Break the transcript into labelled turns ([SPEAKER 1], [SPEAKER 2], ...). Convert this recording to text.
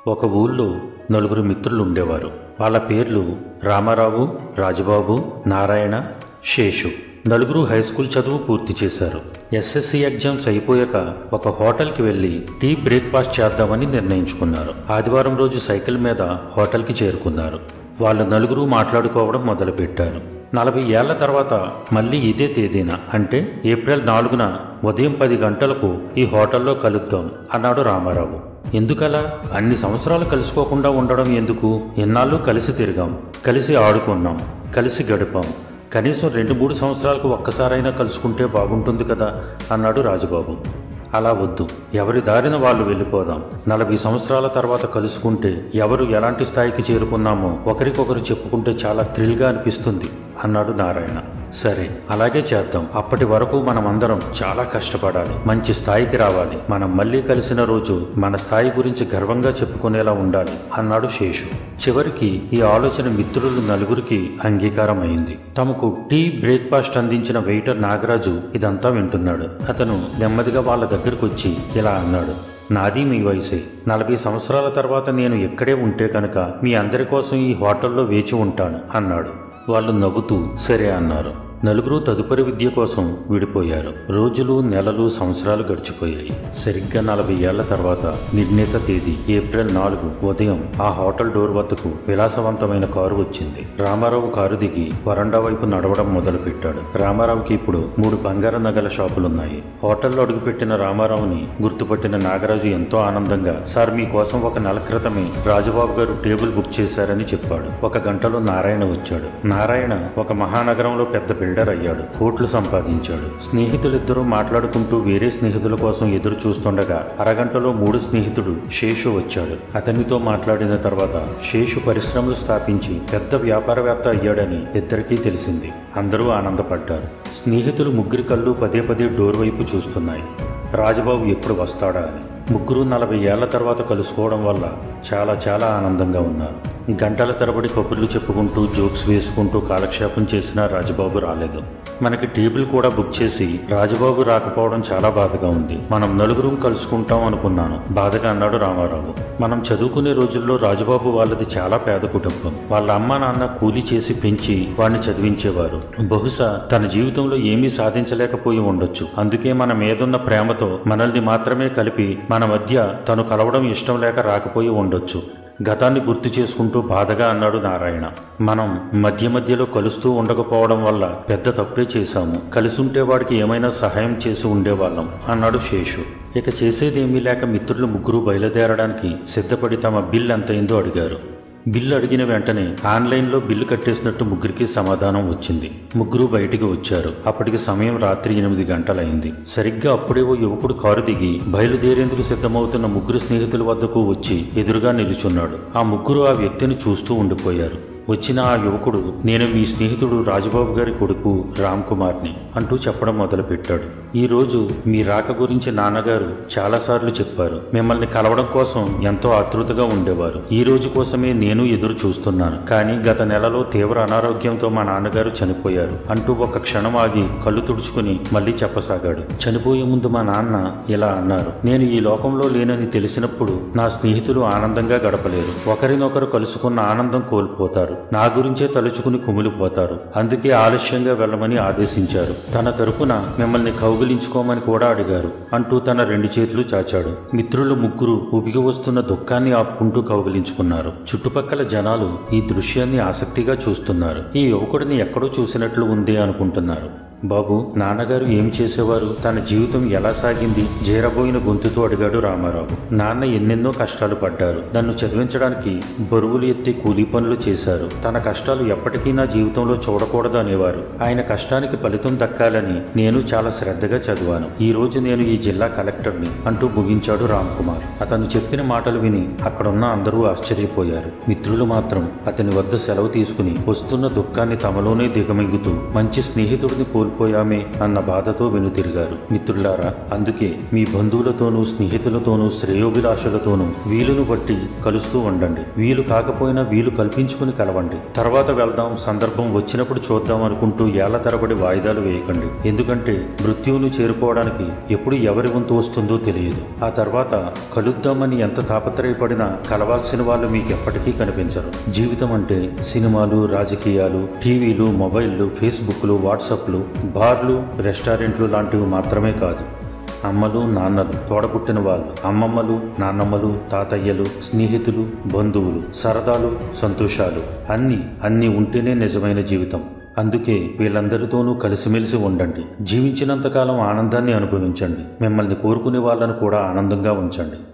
[SPEAKER 1] ఒక ఊళ్ళో నలుగురు మిత్రులు ఉండేవారు వాళ్ళ పేర్లు రామారావు రాజబాబు నారాయణ శేషు నలుగురు హై స్కూల్ చదువు పూర్తి చేశారు ఎస్ఎస్సి ఎగ్జామ్స్ అయిపోయాక ఒక హోటల్కి వెళ్ళి టీ బ్రేక్ఫాస్ట్ చేద్దామని నిర్ణయించుకున్నారు ఆదివారం రోజు సైకిల్ మీద హోటల్కి చేరుకున్నారు వాళ్ళు నలుగురు మాట్లాడుకోవడం మొదలుపెట్టారు నలభై ఏళ్ల తర్వాత మళ్ళీ ఇదే తేదీన అంటే ఏప్రిల్ నాలుగున ఉదయం పది గంటలకు ఈ హోటల్లో కలుద్దాం అన్నాడు రామారావు ఎందుకలా అన్ని సంవత్సరాలు కలుసుకోకుండా ఉండడం ఎందుకు ఎన్నాళ్ళు కలిసి తిరిగాం కలిసి ఆడుకున్నాం కలిసి గడిపాం కనీసం రెండు మూడు సంవత్సరాలకు ఒక్కసారైనా కలుసుకుంటే బాగుంటుంది కదా అన్నాడు రాజుబాబు అలా వద్దు ఎవరి దారిన వాళ్ళు వెళ్ళిపోదాం నలభై సంవత్సరాల తర్వాత కలుసుకుంటే ఎవరు ఎలాంటి స్థాయికి చేరుకున్నామో ఒకరికొకరు చెప్పుకుంటే చాలా థ్రిల్గా అనిపిస్తుంది అన్నాడు నారాయణ సరే అలాగే చేద్దాం అప్పటి వరకు మనమందరం చాలా కష్టపడాలి మంచి స్థాయికి రావాలి మనం మళ్ళీ కలిసిన రోజు మన స్థాయి గురించి గర్వంగా చెప్పుకునేలా ఉండాలి అన్నాడు శేషు చివరికి ఈ ఆలోచన మిత్రులు నలుగురికి అంగీకారం అయింది తమకు టీ బ్రేక్ఫాస్ట్ అందించిన వెయిటర్ నాగరాజు ఇదంతా వింటున్నాడు అతను నెమ్మదిగా వాళ్ళ దగ్గరకు వచ్చి ఇలా అన్నాడు నాది మీ వయసే నలభై సంవత్సరాల తర్వాత నేను ఇక్కడే ఉంటే కనుక మీ అందరి కోసం ఈ హోటల్లో వేచి ఉంటాను అన్నాడు వాళ్ళు నవ్వుతూ సరే అన్నారు నలుగురు తదుపరి విద్య కోసం విడిపోయారు రోజులు నెలలు సంవత్సరాలు గడిచిపోయాయి సరిగ్గా నలభై ఏళ్ల తర్వాత నిర్ణీత తేదీ ఏప్రిల్ నాలుగు ఉదయం ఆ హోటల్ డోర్ వద్దకు విలాసవంతమైన కారు వచ్చింది రామారావు కారు దిగి వరండా వైపు నడవడం మొదలుపెట్టాడు రామారావుకి ఇప్పుడు మూడు బంగార నగల షాపులున్నాయి హోటల్లో అడుగుపెట్టిన రామారావుని గుర్తుపట్టిన నాగరాజు ఎంతో ఆనందంగా సార్ మీకోసం ఒక నెల క్రితమే రాజుబాబు గారు టేబుల్ బుక్ చేశారని చెప్పాడు ఒక గంటలో నారాయణ వచ్చాడు నారాయణ ఒక మహానగరంలో పెద్ద బిల్డర్ అయ్యాడు కోట్లు సంపాదించాడు స్నేహితులిద్దరూ మాట్లాడుకుంటూ వేరే స్నేహితుల కోసం ఎదురు చూస్తుండగా అరగంటలో మూడు స్నేహితుడు శేషు వచ్చాడు అతనితో మాట్లాడిన తర్వాత శేషు పరిశ్రమలు స్థాపించి పెద్ద వ్యాపారవేత్త అయ్యాడని ఇద్దరికీ తెలిసింది అందరూ ఆనందపడ్డారు స్నేహితులు ముగ్గురి కళ్ళు పదే పదే డోర్ వైపు చూస్తున్నాయి రాజబాబు ఎప్పుడు వస్తాడా అని ముగ్గురు నలభై ఏళ్ల తర్వాత కలుసుకోవడం వల్ల చాలా చాలా ఆనందంగా ఉన్నారు గంటల తరబడి కబుర్లు చెప్పుకుంటూ జోక్స్ వేసుకుంటూ కాలక్షేపం చేసినా రాజబాబు రాలేదు మనకి టేబుల్ కూడా బుక్ చేసి రాజబాబు రాకపోవడం చాలా బాధగా ఉంది మనం నలుగురం కలుసుకుంటాం అనుకున్నాను బాధగా అన్నాడు రామారావు మనం చదువుకునే రోజుల్లో రాజబాబు వాళ్ళది చాలా పేద కుటుంబం వాళ్ళ అమ్మ నాన్న కూలి చేసి పెంచి వాడిని చదివించేవారు బహుశా తన జీవితంలో ఏమీ సాధించలేకపోయి ఉండొచ్చు అందుకే మన మీదున్న ప్రేమతో మనల్ని మాత్రమే కలిపి మన మధ్య తను కలవడం ఇష్టం లేక రాకపోయి ఉండొచ్చు గతాన్ని గుర్తు చేసుకుంటూ బాధగా అన్నాడు నారాయణ మనం మధ్య మధ్యలో కలుస్తూ ఉండకపోవడం వల్ల పెద్ద తప్పే చేశాము కలిసుంటే వాడికి ఏమైనా సహాయం చేసి ఉండేవాళ్ళం అన్నాడు శేషు ఇక చేసేదేమీ లేక మిత్రులు ముగ్గురు బయలుదేరడానికి సిద్ధపడి తమ బిల్ ఎంతైందో అడిగారు బిల్లు అడిగిన వెంటనే ఆన్లైన్లో బిల్లు కట్టేసినట్టు ముగ్గురికి సమాధానం వచ్చింది ముగ్గురు బయటికి వచ్చారు అప్పటికి సమయం రాత్రి ఎనిమిది గంటలైంది సరిగ్గా అప్పుడే ఓ యువకుడు కారు దిగి బయలుదేరేందుకు సిద్ధమవుతున్న ముగ్గురు స్నేహితుల వద్దకు వచ్చి ఎదురుగా నిలుచున్నాడు ఆ ముగ్గురు ఆ వ్యక్తిని చూస్తూ ఉండిపోయారు వచ్చిన ఆ యువకుడు నేను మీ స్నేహితుడు రాజుబాబు గారి కొడుకు రామ్ కుమార్ని అంటూ చెప్పడం మొదలుపెట్టాడు ఈ రోజు మీ రాక గురించి నాన్నగారు చాలాసార్లు చెప్పారు మిమ్మల్ని కలవడం కోసం ఎంతో ఆతృతగా ఉండేవారు ఈ రోజు కోసమే నేను ఎదురు చూస్తున్నాను కానీ గత నెలలో తీవ్ర అనారోగ్యంతో మా నాన్నగారు చనిపోయారు అంటూ ఒక క్షణం ఆగి కళ్ళు తుడుచుకుని మళ్ళీ చెప్పసాగాడు చనిపోయే ముందు మా నాన్న ఇలా అన్నారు నేను ఈ లోకంలో లేనని తెలిసినప్పుడు నా స్నేహితులు ఆనందంగా గడపలేరు ఒకరినొకరు కలుసుకున్న ఆనందం కోల్పోతారు నా గురించే తలుచుకుని కుమిలిపోతారు అందుకే ఆలస్యంగా వెళ్ళమని ఆదేశించారు తన తరపున మిమ్మల్ని కౌగిలించుకోమని కూడా అడిగారు అంటూ తన రెండు చేతులు చాచాడు మిత్రులు ముగ్గురు ఉబికి వస్తున్న దుఃఖాన్ని ఆపుకుంటూ కౌగిలించుకున్నారు చుట్టుపక్కల జనాలు ఈ దృశ్యాన్ని ఆసక్తిగా చూస్తున్నారు ఈ యువకుడిని ఎక్కడో చూసినట్లు ఉంది అనుకుంటున్నారు బాబు నాన్నగారు ఏం చేసేవారు తన జీవితం ఎలా సాగింది జీరబోయిన గొంతుతో అడిగాడు రామారావు నాన్న ఎన్నెన్నో కష్టాలు పడ్డారు నన్ను చదివించడానికి బరువులు ఎత్తి కూలీ పనులు చేశారు తన కష్టాలు ఎప్పటికీ నా జీవితంలో చూడకూడదు అనేవారు ఆయన కష్టానికి ఫలితం దక్కాలని నేను చాలా శ్రద్ధగా చదివాను ఈ రోజు నేను ఈ జిల్లా కలెక్టర్ని అంటూ ముగించాడు రామ్ కుమార్ అతను చెప్పిన మాటలు విని అక్కడున్న అందరూ ఆశ్చర్యపోయారు మిత్రులు మాత్రం అతని వద్ద సెలవు తీసుకుని వస్తున్న దుఃఖాన్ని తమలోనే దిగమింగుతూ మంచి స్నేహితుడిని కోల్పోయి కోల్పోయామే అన్న బాధతో వెనుతిరిగారు మిత్రులారా అందుకే మీ బంధువులతోనూ స్నేహితులతోనూ శ్రేయోభిలాషులతోనూ వీలును బట్టి కలుస్తూ ఉండండి వీలు కాకపోయినా వీలు కల్పించుకుని కలవండి తర్వాత వెళ్దాం సందర్భం వచ్చినప్పుడు చూద్దాం అనుకుంటూ ఏళ్ల తరబడి వాయిదాలు వేయకండి ఎందుకంటే మృత్యువును చేరుకోవడానికి ఎప్పుడు ఎవరి వంతు వస్తుందో తెలియదు ఆ తర్వాత కలుద్దామని ఎంత తాపత్రయపడినా కలవాల్సిన వాళ్ళు మీకు ఎప్పటికీ కనిపించరు జీవితం అంటే సినిమాలు రాజకీయాలు టీవీలు మొబైల్లు ఫేస్బుక్లు వాట్సాప్లు బార్లు రెస్టారెంట్లు లాంటివి మాత్రమే కాదు అమ్మలు నాన్నలు తోడబుట్టిన వాళ్ళు అమ్మమ్మలు నాన్నమ్మలు తాతయ్యలు స్నేహితులు బంధువులు సరదాలు సంతోషాలు అన్నీ అన్నీ ఉంటేనే నిజమైన జీవితం అందుకే వీళ్ళందరితోనూ కలిసిమెలిసి ఉండండి జీవించినంతకాలం ఆనందాన్ని అనుభవించండి మిమ్మల్ని కోరుకునే వాళ్ళను కూడా ఆనందంగా ఉంచండి